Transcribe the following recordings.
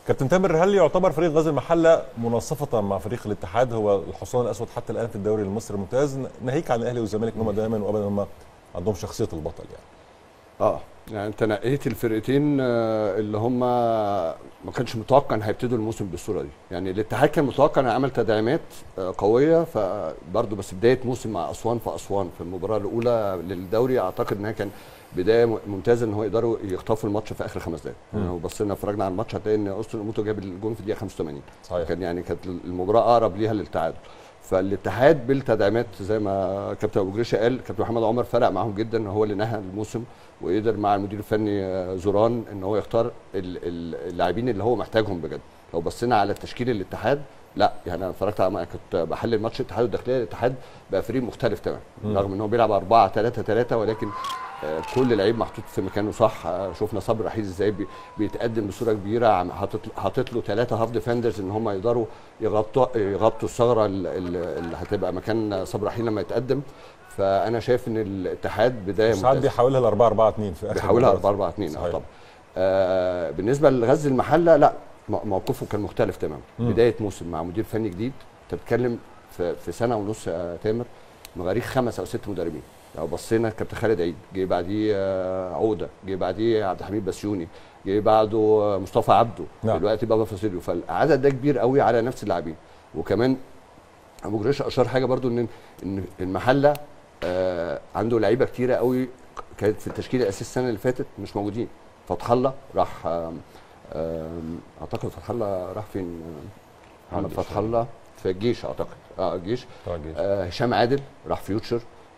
كابتن تامر هل يعتبر فريق غزل المحله مناصفه مع فريق الاتحاد هو الحصان الاسود حتى الان في الدوري المصري الممتاز ناهيك عن الاهلي والزمالك ان هم دايما وابدا هم عندهم شخصيه البطل يعني اه يعني انت نقيت الفرقتين آه، اللي هم ما كانش متوقع ان هيبتدوا الموسم بالصوره دي يعني الاتحاد كان متوقع ان يعمل تدعيمات آه، قويه فبرضه بس بدايه موسم مع اسوان في اسوان في المباراه الاولى للدوري اعتقد انها كان بدايه م- ممتازه ان هو يقدروا يخطفوا الماتش في اخر خمس دقائق يعني لو بصينا اتفرجنا على الماتش هتلاقي ان اوستن موتو جاب الجون في الدقيقه 85 صحيح. كان يعني كانت المباراه اقرب ليها للتعادل فالاتحاد بالتدعيمات زي ما كابتن ابو جريشه قال كابتن محمد عمر فرق معاهم جدا هو اللي نهى الموسم وقدر مع المدير الفني آه، زوران ان هو يختار ال- ال- اللاعبين اللي هو محتاجهم بجد لو بصينا على تشكيل الاتحاد لا يعني انا اتفرجت على كنت بحلل ماتش الاتحاد والداخليه الاتحاد بقى فريق مختلف تماما رغم ان هو بيلعب 4 3 3 ولكن آه، كل لعيب محطوط في مكانه صح آه، شفنا صبري رحيل ازاي بي- بيتقدم بصوره كبيره عم- حاطط حاطط له ثلاثه هاف ديفندرز ان هم يقدروا يغطوا يغطوا الثغره ال- ال- اللي هتبقى مكان صبري رحيل لما يتقدم فانا شايف ان الاتحاد بدايه ساعات ممتازه بيحولها ل 4 4 2 في اخر بيحولها المباراة. 4 4 2 اه صحيح. طبعا آه بالنسبه لغزل المحله لا م- موقفه كان مختلف تماما بدايه موسم مع مدير فني جديد انت بتتكلم في, في سنه ونص يا تامر مغاريخ خمس او ست مدربين لو بصينا كابتن خالد عيد جه بعديه آه، عوده جه بعديه عبد الحميد بسيوني جه بعده آه، مصطفى عبده نعم. دلوقتي بابا فاسيليو فالعدد ده كبير قوي على نفس اللاعبين وكمان ابو جريشه اشار حاجه برضو ان ان المحله آه عنده لعيبه كتيره قوي كانت في التشكيل الاساسي السنه اللي فاتت مش موجودين فتح الله راح آم، آم، اعتقد فتح الله راح فين آه، محمد فتح الله في الجيش اعتقد اه الجيش بتوع الجيش. آه هشام عادل راح فيوتشر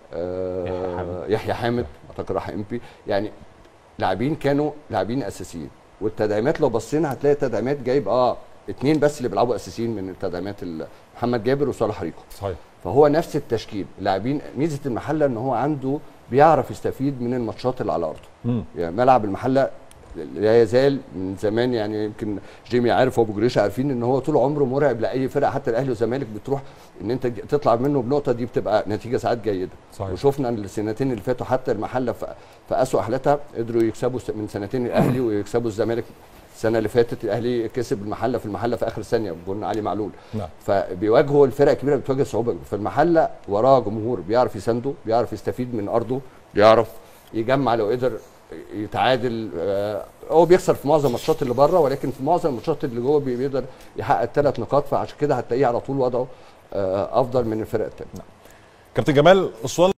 آه يحيى حامد اعتقد راح ام بي يعني لاعبين كانوا لاعبين اساسيين والتدعيمات لو بصينا هتلاقي التدعيمات جايب اه اتنين بس اللي بيلعبوا اساسيين من التدعيمات ال- محمد جابر وصالح ريكو صحيح فهو نفس التشكيل لاعبين ميزه المحله ان هو عنده بيعرف يستفيد من الماتشات اللي على ارضه مم. يعني ملعب المحله لا يزال من زمان يعني يمكن جيمي عارف وابو جريشه عارفين ان هو طول عمره مرعب لاي فرقه حتى الاهلي والزمالك بتروح ان انت ج- تطلع منه بنقطه دي بتبقى نتيجه ساعات جيده صحيح. وشفنا ان السنتين اللي فاتوا حتى المحله في, في اسوء حالاتها قدروا يكسبوا س- من سنتين الاهلي ويكسبوا الزمالك السنه اللي فاتت الاهلي كسب المحله في المحله في اخر ثانيه بجون علي معلول نعم. فبيواجهوا الفرق الكبيره بتواجه صعوبه فالمحله وراه جمهور بيعرف يسانده بيعرف يستفيد من ارضه بيعرف يجمع لو قدر يتعادل آه، هو بيخسر في معظم الماتشات اللي بره ولكن في معظم الماتشات اللي جوه بي- بيقدر يحقق الثلاث نقاط فعشان كده هتلاقيه على طول وضعه آه، افضل من الفرق الثانيه كابتن جمال اسوان